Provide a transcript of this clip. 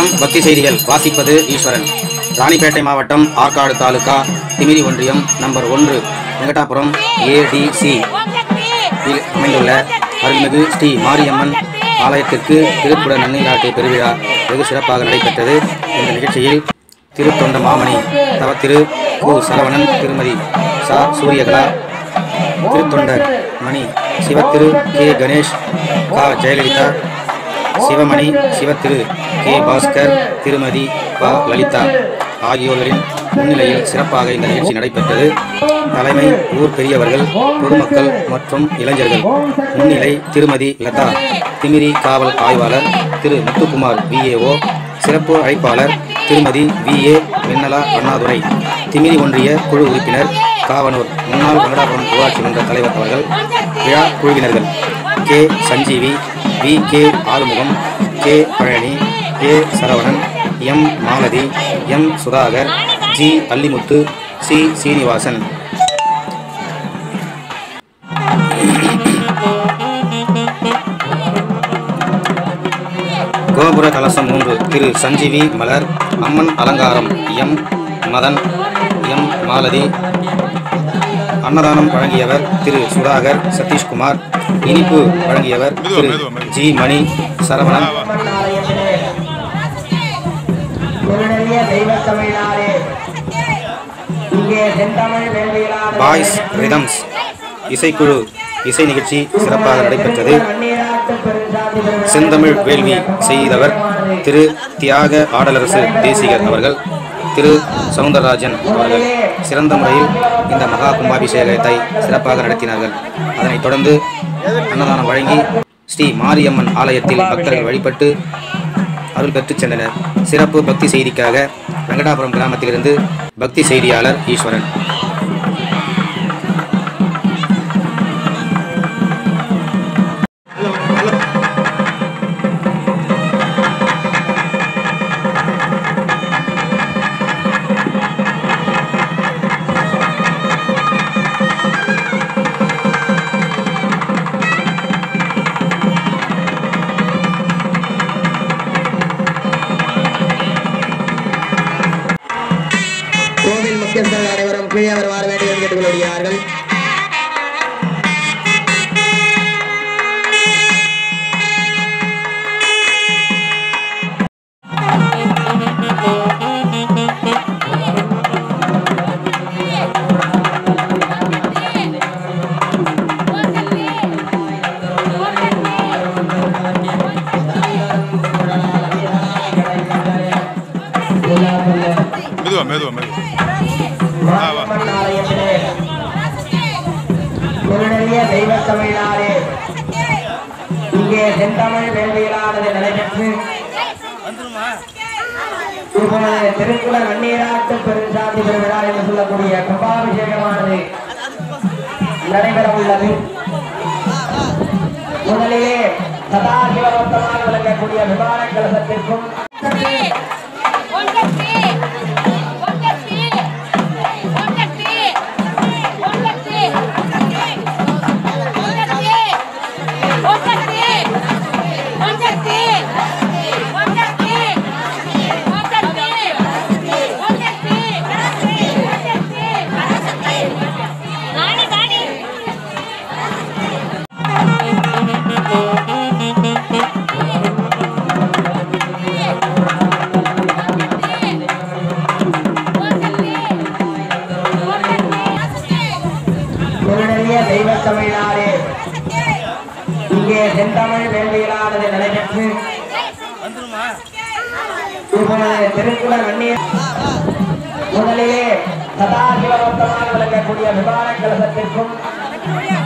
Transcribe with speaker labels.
Speaker 1: வணக்கம் பக்தி செய்திகள் வாசிப்பது ஈஸ்வரன் ராணிப்பேட்டை மாவட்டம் ஆற்காடு தாலுகா திமிரி ஒன்றியம் நம்பர் ஒன்று வெங்கடாபுரம் ஏடிசி இல் அமைந்துள்ள அருள்மிகு ஸ்ரீ மாரியம்மன் ஆலயத்திற்கு திருப்புட நன்னீராட்டு பெருவிழா வெகு சிறப்பாக நடைபெற்றது இந்த நிகழ்ச்சியில் திருத்தொண்ட மாமணி தவ திரு கு சரவணன் திருமதி சா சூரியகலா திருத்தொண்டர் மணி சிவத்திரு கே கணேஷ் கா ஜெயலலிதா சிவமணி சிவத்திரு கே பாஸ்கர் திருமதி ப லலிதா ஆகியோரின் முன்னிலையில் சிறப்பாக இந்த நிகழ்ச்சி நடைபெற்றது தலைமை ஊர் பெரியவர்கள் பொதுமக்கள் மற்றும் இளைஞர்கள் முன்னிலை திருமதி லதா திமிரி காவல் ஆய்வாளர் திரு முத்துக்குமார் விஏஓ சிறப்பு அழைப்பாளர் திருமதி வி ஏ வெண்ணலா அண்ணாதுரை திமிரி ஒன்றிய குழு உறுப்பினர் காவனூர் முன்னாள் வெங்கடாபுரம் ஊராட்சி மன்ற தலைவர் அவர்கள் விழா குழுவினர்கள் K Sanjeevi V K Arumugam K Palani K Saravanan M Malathi M Sudhakar G Allimuthu C Srinivasan கோபுர கலசம் மூன்று திரு சஞ்சீவி மலர் அம்மன் அலங்காரம் எம் மதன் எம் மாலதி அன்னதானம் வழங்கியவர் திரு சுதாகர் சதீஷ்குமார் இனிப்பு வழங்கியவர் திரு ஜி மணி சரவணன்
Speaker 2: திருநெல்லிய தெய்வ தமிழ்நாடு இங்கே செந்தமிழ் வேள்வியிலான
Speaker 1: பாய்ஸ் ரிதம்ஸ் இசைக்குழு இசை நிகழ்ச்சி சிறப்பாக நடைபெற்றது
Speaker 2: பன்னீராட்டு பெருஞ்சாதி பெருவிழா
Speaker 1: செந்தமிழ் வேள்வி செய்தவர் திரு தியாக ஆடலரசு தேசிகர் அவர்கள் திரு சவுந்தரராஜன் அவர்கள் சிறந்த முறையில் இந்த மகா கும்பாபிஷேகத்தை சிறப்பாக நடத்தினார்கள் அதனைத் தொடர்ந்து அன்னதானம் வழங்கி ஸ்ரீ மாரியம்மன் ஆலயத்தில் பக்தர்கள் வழிபட்டு அருள் பெற்றுச் சென்றனர் சிறப்பு பக்தி செய்திக்காக வெங்கடாபுரம் கிராமத்திலிருந்து பக்தி செய்தியாளர் ஈஸ்வரன்
Speaker 2: கோவில் முக்கியஸ்தர்கள் அனைவரும் கீழே வருமாறு வேண்டுகோள் கேட்டுக்கொள்கிறார்கள்
Speaker 3: மெதுவா மெதுவா மெதுவா வா, வா.
Speaker 2: மாரியம்மன் ஆலயத்திலே திருநெல்லிய தெய்வ தமிழ்நாடு இங்கே செந்தமிழ் வேள்வியிலானது நடைபெற்று இப்பொழுது திருக்குள நன்னீராட்டு பெருஞ்சாதி பெருவிழா என்று சொல்லக்கூடிய கும்பாபிஷேகமானது நடைபெற உள்ளது முதலிலே சதாசிவபக்தமாக விளங்கக்கூடிய விமான கலசத்திற்கும்
Speaker 4: நானே நானே
Speaker 2: திருநெல்லிய தெய்வ தமிழ்நாடு இங்கே செந்தமிழ் வேள்வியிலானது நடைபெற்று இப்பொழுது திருக்குள நன்னீர் முதலிலே சதாசிவபக்தமாக விளங்கக்கூடிய விமான கலசத்திற்கும்